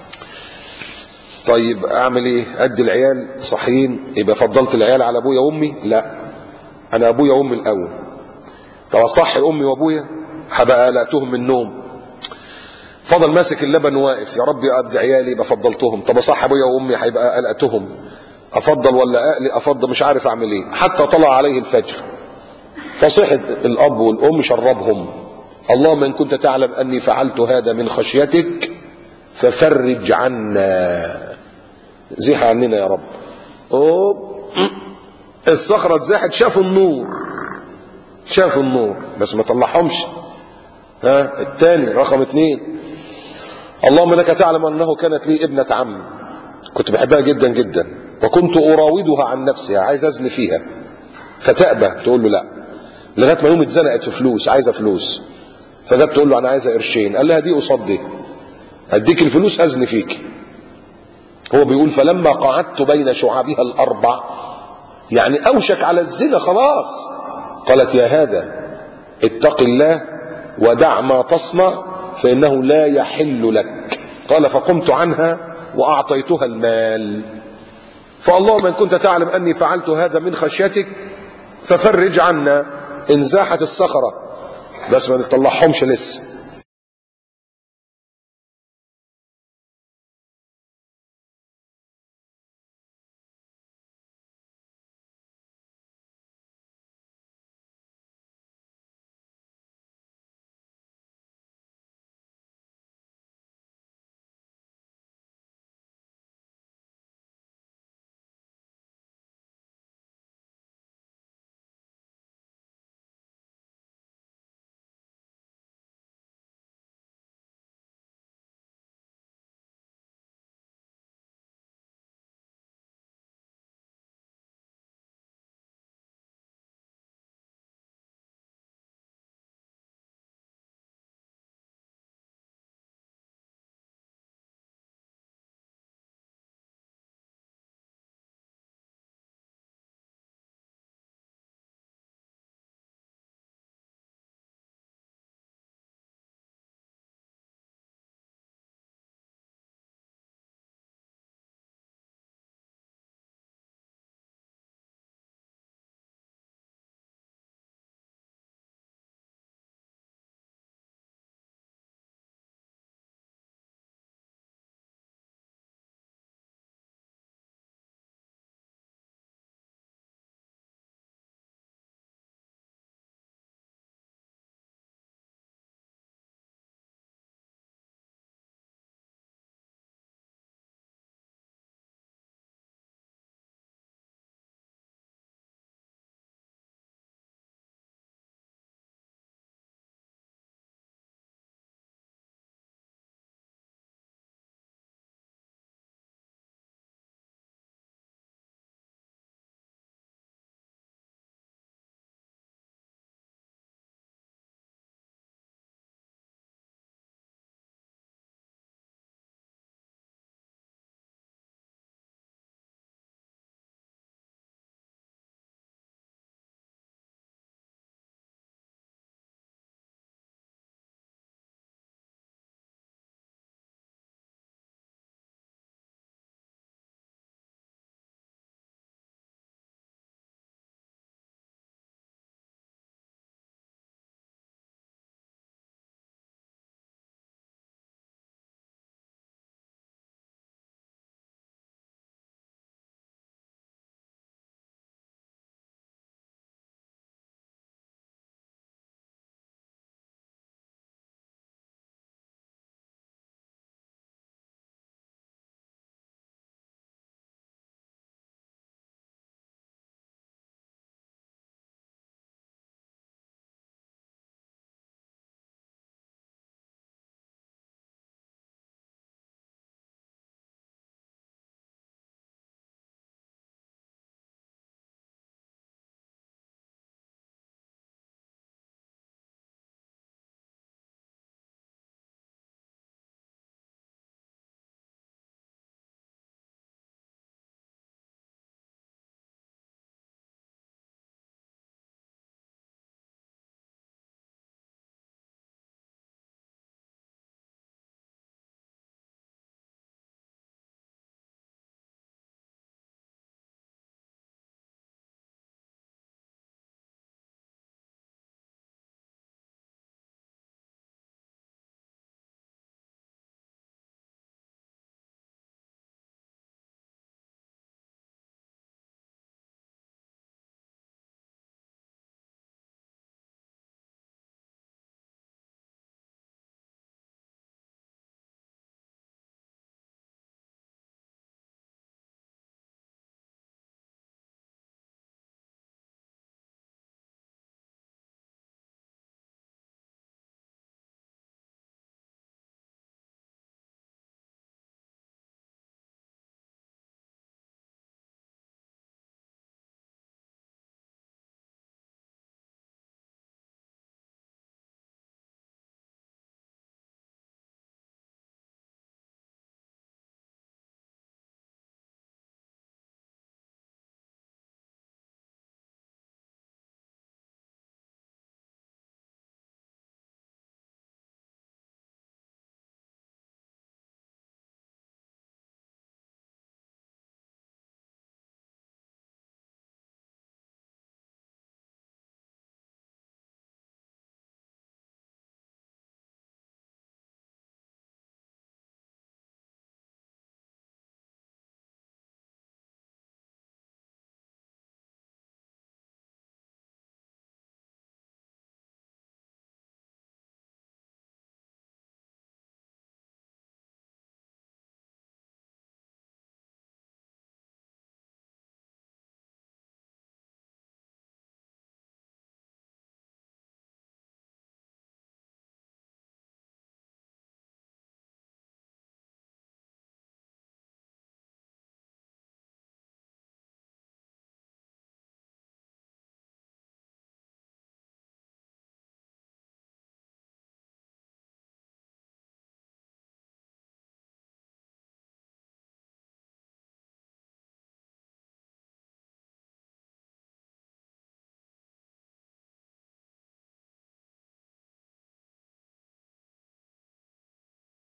طيب اعمل ايه ادي العيال صحيين يبقى فضلت العيال على ابويا وامي لا انا ابويا وامي الاول طب اصحي امي وابويا هبقى قلقتهم من النوم فضل ماسك اللبن واقف يا رب ادي عيالي يبقى فضلتهم طب اصحي ابويا وامي هيبقى قلقتهم افضل ولا اقلق افضل مش عارف اعمل ايه حتى طلع عليه الفجر فصحت الاب والام شربهم اللهم ان كنت تعلم اني فعلت هذا من خشيتك ففرج عنا زيح عننا يا رب أوب. الصخرة اتزاحت شافوا النور شافوا النور بس ما طلعهمش ها الثاني رقم اثنين اللهم انك تعلم انه كانت لي ابنة عم كنت بحبها جدا جدا وكنت اراودها عن نفسها عايز ازني فيها فتأبى تقول له لا لغايه ما يوم اتزنقت في فلوس عايزه فلوس فجت تقول له انا عايزه قرشين قال لها دي قصاد دي اديك الفلوس ازني فيك هو بيقول فلما قعدت بين شعابها الاربع يعني اوشك على الزنا خلاص قالت يا هذا اتق الله ودع ما تصنع فانه لا يحل لك قال فقمت عنها واعطيتها المال فاللهم ان كنت تعلم اني فعلت هذا من خشيتك ففرج عنا انزاحت الصخره بس ما نطلعهمش لسه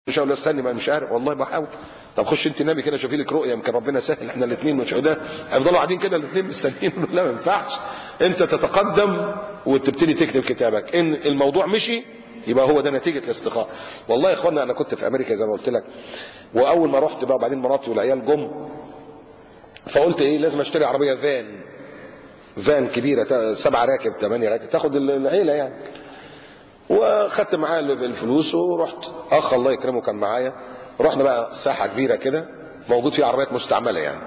مش هقول له استني بقى مش عارف والله بحاول طب خش انت نامي كده شوفي لك رؤيه يمكن ربنا سهل احنا الاثنين مش ده هيفضلوا قاعدين كده الاثنين مستنيين لا ما ينفعش انت تتقدم وتبتدي تكتب كتابك ان الموضوع مشي يبقى هو ده نتيجه الاستخاره والله يا اخوانا انا كنت في امريكا زي ما قلت لك واول ما رحت بقى وبعدين مراتي والعيال جم فقلت ايه لازم اشتري عربيه فان فان كبيره تا- سبعه راكب ثمانيه راكب تاخد العيله يعني وخدت معاه الفلوس ورحت اخ الله يكرمه كان معايا رحنا بقى ساحه كبيره كده موجود فيها عربيات مستعمله يعني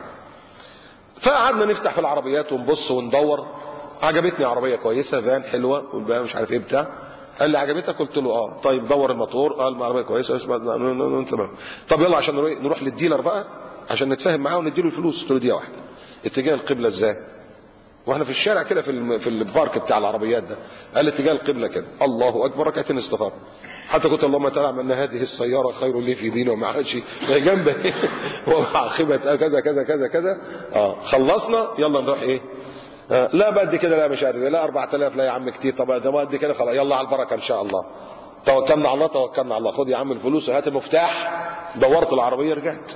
فقعدنا نفتح في العربيات ونبص وندور عجبتني عربيه كويسه فان حلوه والبقى مش عارف ايه بتاع قال لي عجبتك قلت له اه طيب دور الموتور قال ما عربيه كويسه اسمع تمام طب يلا عشان نروح- نروح للديلر بقى عشان نتفاهم معاه ونديله الفلوس قلت له دي واحده اتجاه القبله ازاي واحنا في الشارع كده في الم... في البارك بتاع العربيات ده قال اتجاه القبله كده الله اكبر ركعتين استغفار حتى قلت اللهم تعالى ان هذه السياره خير لي في ديني وما عادش هي جنبي وعاقبه كذا كذا كذا كذا اه خلصنا يلا نروح ايه آه لا بدي كده لا مش عارف إيه، لا 4000 لا يا عم كتير طب ده بدي كده خلاص يلا على البركه ان شاء الله توكلنا على الله توكلنا على الله خد يا عم الفلوس وهات المفتاح دورت العربيه رجعت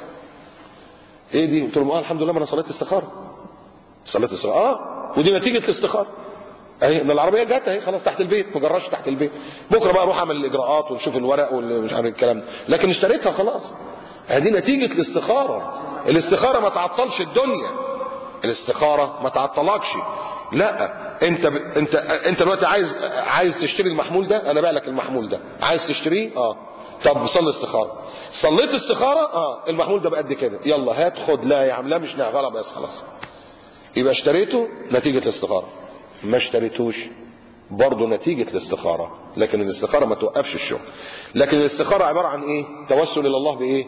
ايه دي قلت لهم اه الحمد لله ما انا صليت استخاره صليت استخاره اه ودي نتيجه الاستخاره اهي ان العربيه جت اهي خلاص تحت البيت ما جراش تحت البيت بكره بقى اروح اعمل الاجراءات ونشوف الورق والمش عارف الكلام ده لكن اشتريتها خلاص هذه نتيجه الاستخاره الاستخاره ما تعطلش الدنيا الاستخاره ما تعطلكش لا انت ب... انت انت دلوقتي عايز عايز تشتري المحمول ده انا بايع لك المحمول ده عايز تشتريه اه طب صلي استخاره صليت استخاره اه المحمول ده بقد كده يلا هات خد لا يا عم لا مش نعم بس خلاص يبقى اشتريته نتيجة الاستخارة ما اشتريتوش برضه نتيجة الاستخارة لكن الاستخارة ما توقفش الشغل لكن الاستخارة عبارة عن ايه توسل الى الله بايه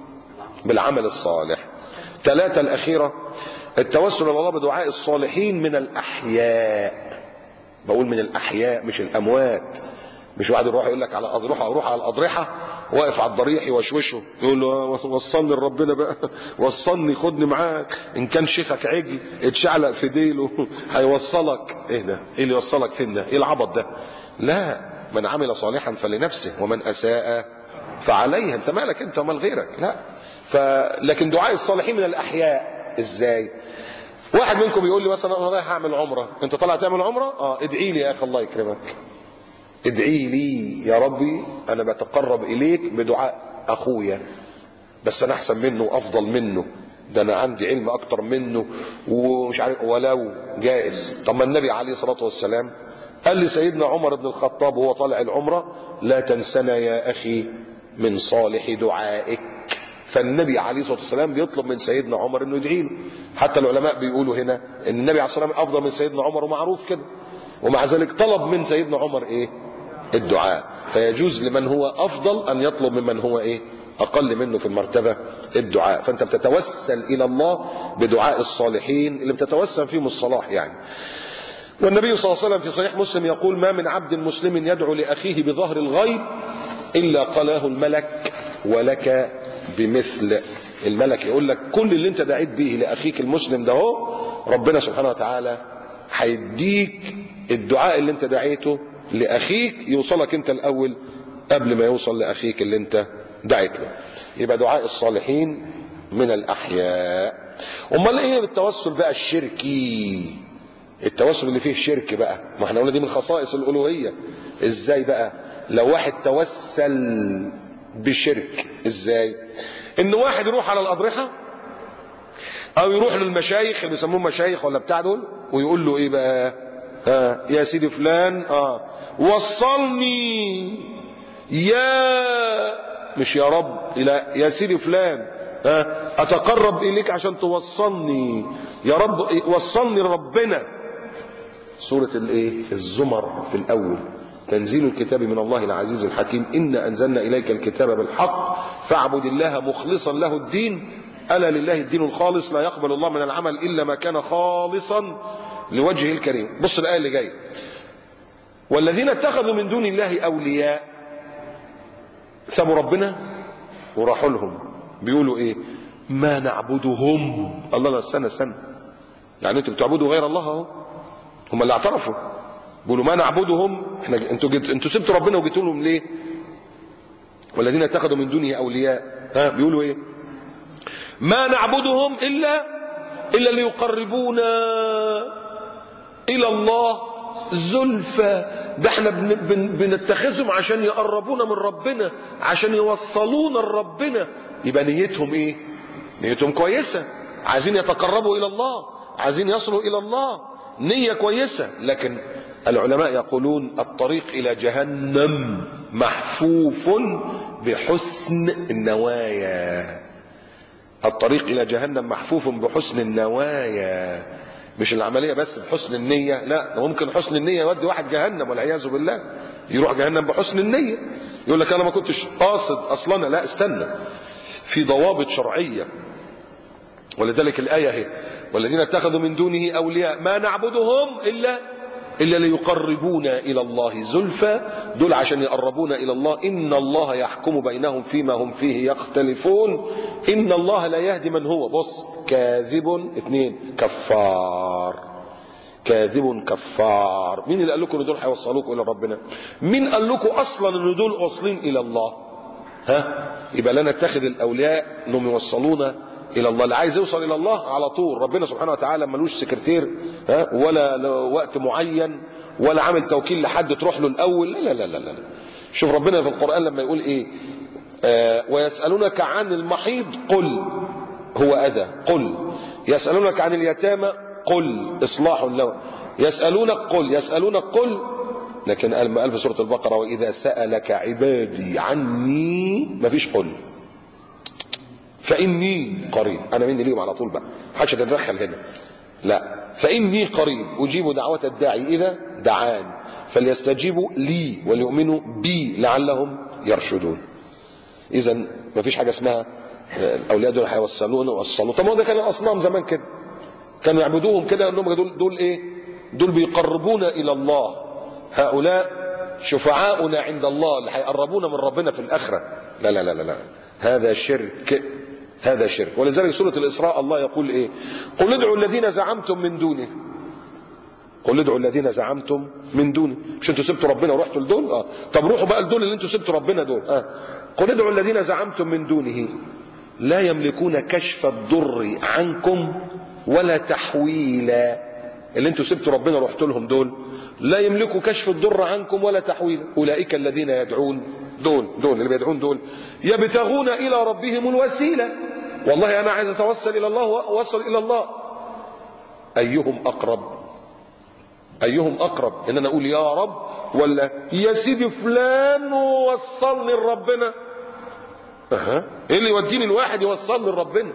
بالعمل الصالح ثلاثة الأخيرة التوسل إلى الله بدعاء الصالحين من الأحياء بقول من الأحياء مش الأموات مش واحد يروح يقول لك على أضرحة أروح على الأضرحة واقف على الضريح يوشوشه يقول له وصلني لربنا بقى وصلني خدني معاك إن كان شيخك عجل اتشعلق في ديله هيوصلك إيه ده؟ إيه اللي يوصلك فين ده؟ إيه العبط ده؟ لا من عمل صالحا فلنفسه ومن أساء فعليها أنت مالك أنت ومال غيرك لا ف... لكن دعاء الصالحين من الأحياء إزاي؟ واحد منكم يقول لي مثلا انا رايح اعمل عمره انت طالع تعمل عمره اه ادعي لي يا اخي الله يكرمك ادعي لي يا ربي انا بتقرب اليك بدعاء اخويا بس انا احسن منه وافضل منه ده انا عندي علم اكتر منه ومش عارف ولو جائز طب ما النبي عليه الصلاه والسلام قال لسيدنا عمر بن الخطاب وهو طالع العمره لا تنسنا يا اخي من صالح دعائك فالنبي عليه الصلاه والسلام بيطلب من سيدنا عمر انه يدعي له حتى العلماء بيقولوا هنا ان النبي عليه الصلاه والسلام افضل من سيدنا عمر ومعروف كده ومع ذلك طلب من سيدنا عمر ايه الدعاء فيجوز لمن هو افضل ان يطلب ممن هو ايه اقل منه في المرتبه الدعاء فانت بتتوسل الى الله بدعاء الصالحين اللي بتتوسل فيهم الصلاح يعني والنبي صلى الله عليه وسلم في صحيح مسلم يقول ما من عبد مسلم يدعو لاخيه بظهر الغيب الا قلاه الملك ولك بمثل الملك يقول لك كل اللي انت دعيت به لاخيك المسلم ده هو ربنا سبحانه وتعالى هيديك الدعاء اللي انت دعيته لاخيك يوصلك انت الاول قبل ما يوصل لاخيك اللي انت دعيت له يبقى دعاء الصالحين من الاحياء امال ايه بالتوسل بقى الشركي التوسل اللي فيه الشرك بقى ما احنا قلنا دي من خصائص الالوهيه ازاي بقى لو واحد توسل بشرك ازاي ان واحد يروح على الاضرحه او يروح للمشايخ اللي بيسموهم مشايخ ولا بتاع دول ويقول له ايه بقى ها يا سيدي فلان اه وصلني يا مش يا رب لا يا سيدي فلان ها اتقرب اليك عشان توصلني يا رب وصلني لربنا سورة الايه الزمر في الاول تنزيل الكتاب من الله العزيز الحكيم إنا أنزلنا إليك الكتاب بالحق فاعبد الله مخلصا له الدين ألا لله الدين الخالص لا يقبل الله من العمل إلا ما كان خالصا لوجهه الكريم بص الآية اللي جاية والذين اتخذوا من دون الله أولياء سابوا ربنا وراحوا لهم بيقولوا إيه ما نعبدهم الله لا استنى استنى يعني انتوا بتعبدوا غير الله اهو هم اللي اعترفوا بيقولوا ما نعبدهم احنا انتوا جيت انتوا سبتوا ربنا وجيتوا لهم ليه والذين اتخذوا من دونه اولياء ها بيقولوا ايه ما نعبدهم الا الا ليقربونا الى الله زلفى ده احنا بن بن بنتخذهم عشان يقربونا من ربنا عشان يوصلونا لربنا يبقى نيتهم ايه نيتهم كويسه عايزين يتقربوا الى الله عايزين يصلوا الى الله نيه كويسه لكن العلماء يقولون الطريق الى جهنم محفوف بحسن النوايا الطريق الى جهنم محفوف بحسن النوايا مش العمليه بس بحسن النيه لا ممكن حسن النيه يودي واحد جهنم والعياذ بالله يروح جهنم بحسن النيه يقول لك انا ما كنتش قاصد اصلا لا استنى في ضوابط شرعيه ولذلك الايه اهي والذين اتخذوا من دونه اولياء ما نعبدهم الا الا ليقربونا الى الله زلفى دول عشان يقربونا الى الله ان الله يحكم بينهم فيما هم فيه يختلفون ان الله لا يهدي من هو بص كاذب اثنين كفار كاذب كفار مين اللي قال لكم ان دول هيوصلوكم الى ربنا مين قال لكم اصلا ان دول واصلين الى الله ها يبقى لا نتخذ الاولياء انهم يوصلونا الى الله اللي عايز يوصل الى الله على طول ربنا سبحانه وتعالى ملوش سكرتير ها ولا وقت معين ولا عامل توكيل لحد تروح له الاول لا لا لا لا, لا. شوف ربنا في القران لما يقول ايه آه ويسالونك عن المحيض قل هو اذى قل يسالونك عن اليتامى قل اصلاح له يسالونك قل يسالونك قل لكن قال قال في سوره البقره واذا سالك عبادي عني مفيش قل فإني قريب أنا مني ليهم على طول بقى محدش يتدخل هنا لا فإني قريب أجيب دعوة الداعي إذا دعان فليستجيبوا لي وليؤمنوا بي لعلهم يرشدون إذا ما فيش حاجة اسمها الأولياء دول هيوصلون ووصلوا طب ما ده كان الأصنام زمان كده كانوا يعبدوهم كده انهم دول دول ايه؟ دول بيقربونا الى الله هؤلاء شفعاؤنا عند الله اللي هيقربونا من ربنا في الاخره لا لا لا لا, لا. هذا شرك هذا شرك ولذلك سورة الإسراء الله يقول إيه قل ادعوا الذين زعمتم من دونه قل ادعوا الذين زعمتم من دونه مش انتوا سبتوا ربنا ورحتوا لدول اه طب روحوا بقى لدول اللي انتوا سبتوا ربنا دول اه قل ادعوا الذين زعمتم من دونه لا يملكون كشف الضر عنكم ولا تحويلا اللي انتوا سبتوا ربنا ورحتوا لهم دول لا يملكوا كشف الضر عنكم ولا تحويلا اولئك الذين يدعون دول دول اللي بيدعون دول يبتغون الى ربهم الوسيله والله انا عايز اتوسل الى الله واوصل الى الله ايهم اقرب ايهم اقرب ان انا اقول يا رب ولا يا سيدي فلان وصلني لربنا اها ايه اللي يوديني الواحد يوصلني لربنا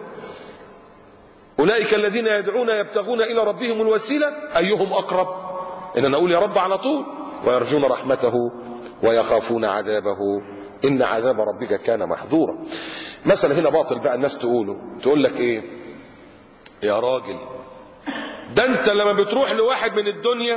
اولئك الذين يدعون يبتغون الى ربهم الوسيله ايهم اقرب ان انا اقول يا رب على طول ويرجون رحمته ويخافون عذابه ان عذاب ربك كان محظورا مثلا هنا باطل بقى الناس تقوله تقول لك ايه يا راجل ده انت لما بتروح لواحد من الدنيا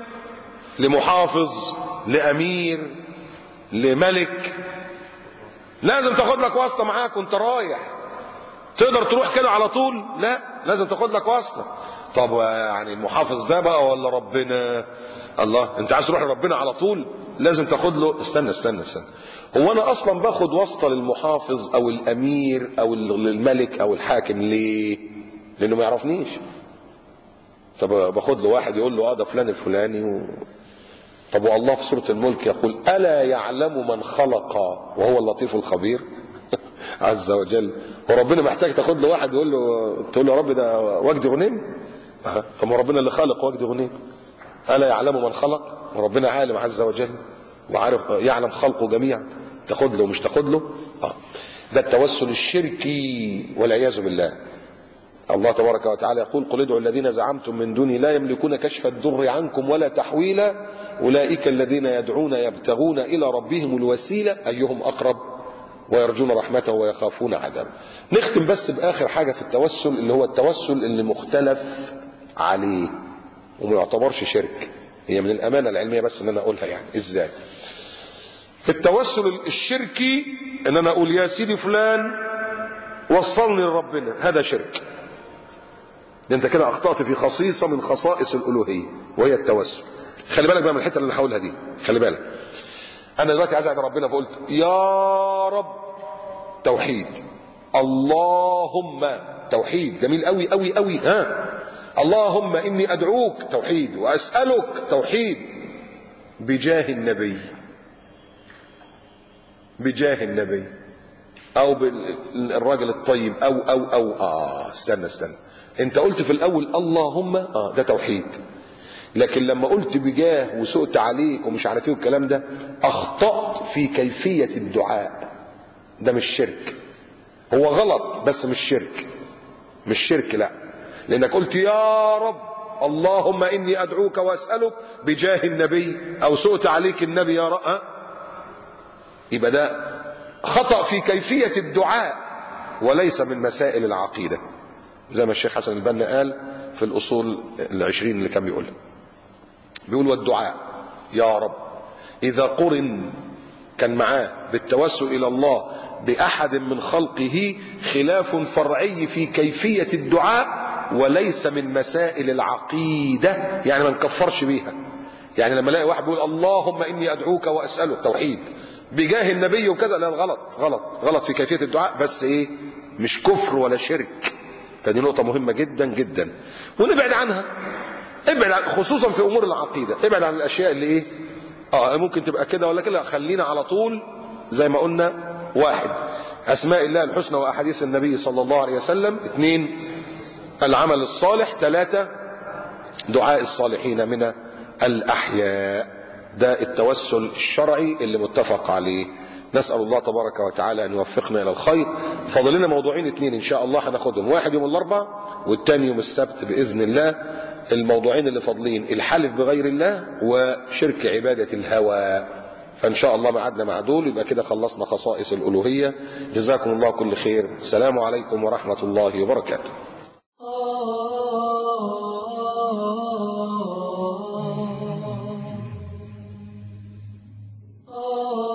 لمحافظ لامير لملك لازم تاخد لك واسطه معاك وانت رايح تقدر تروح كده على طول لا لازم تاخد لك واسطه طب يعني المحافظ ده بقى ولا ربنا الله انت عايز تروح لربنا على طول لازم تاخد له استنى استنى استنى هو انا اصلا باخد واسطه للمحافظ او الامير او الملك او الحاكم ليه لانه ما يعرفنيش طب باخد له واحد يقول له اه ده فلان الفلاني و... طب والله في سوره الملك يقول الا يعلم من خلق وهو اللطيف الخبير عز وجل وربنا محتاج تاخد له واحد يقول له تقول له يا رب ده وجدي غنيم أه. طب ربنا اللي خلق وجدي غنيم الا يعلم من خلق وربنا عالم عز وجل وعارف يعلم خلقه جميعا تاخد له ومش تاخد له اه ده التوسل الشركي والعياذ بالله الله تبارك وتعالى يقول قل ادعوا الذين زعمتم من دوني لا يملكون كشف الضر عنكم ولا تحويلا اولئك الذين يدعون يبتغون الى ربهم الوسيله ايهم اقرب ويرجون رحمته ويخافون عذابه نختم بس باخر حاجه في التوسل اللي هو التوسل اللي مختلف عليه وما يعتبرش شرك هي من الامانه العلميه بس ان انا اقولها يعني ازاي التوسل الشركي ان انا اقول يا سيدي فلان وصلني لربنا هذا شرك ده انت كده اخطات في خصيصه من خصائص الالوهيه وهي التوسل خلي بالك بقى من الحته اللي انا هقولها دي خلي بالك انا دلوقتي عايز ادعي ربنا فقلت يا رب توحيد اللهم توحيد جميل قوي قوي قوي ها اللهم اني ادعوك توحيد واسالك توحيد بجاه النبي بجاه النبي او بالراجل الطيب او او او اه استنى استنى انت قلت في الاول اللهم اه ده توحيد لكن لما قلت بجاه وسقت عليك ومش عارف ايه والكلام ده اخطات في كيفيه الدعاء ده مش شرك هو غلط بس مش شرك مش شرك لا لانك قلت يا رب اللهم اني ادعوك واسالك بجاه النبي او سقت عليك النبي يا رب أه؟ يبقى ده خطا في كيفيه الدعاء وليس من مسائل العقيده زي ما الشيخ حسن البنا قال في الاصول العشرين اللي كان بيقولها بيقول والدعاء يا رب اذا قرن كان معاه بالتوسل الى الله باحد من خلقه خلاف فرعي في كيفيه الدعاء وليس من مسائل العقيده يعني ما نكفرش بيها يعني لما الاقي واحد بيقول اللهم اني ادعوك واسالك توحيد بجاه النبي وكذا لا غلط غلط غلط في كيفيه الدعاء بس ايه مش كفر ولا شرك فدي نقطه مهمه جدا جدا ونبعد عنها ابعد عن خصوصا في امور العقيده ابعد عن الاشياء اللي ايه اه ممكن تبقى كده ولا كده خلينا على طول زي ما قلنا واحد اسماء الله الحسنى واحاديث النبي صلى الله عليه وسلم اثنين العمل الصالح ثلاثة دعاء الصالحين من الأحياء ده التوسل الشرعي اللي متفق عليه نسأل الله تبارك وتعالى أن يوفقنا إلى الخير فاضل لنا موضوعين اثنين إن شاء الله هناخدهم واحد يوم الأربع والتاني يوم السبت بإذن الله الموضوعين اللي فاضلين الحلف بغير الله وشرك عبادة الهوى فإن شاء الله معادنا مع دول يبقى كده خلصنا خصائص الألوهية جزاكم الله كل خير السلام عليكم ورحمة الله وبركاته Oh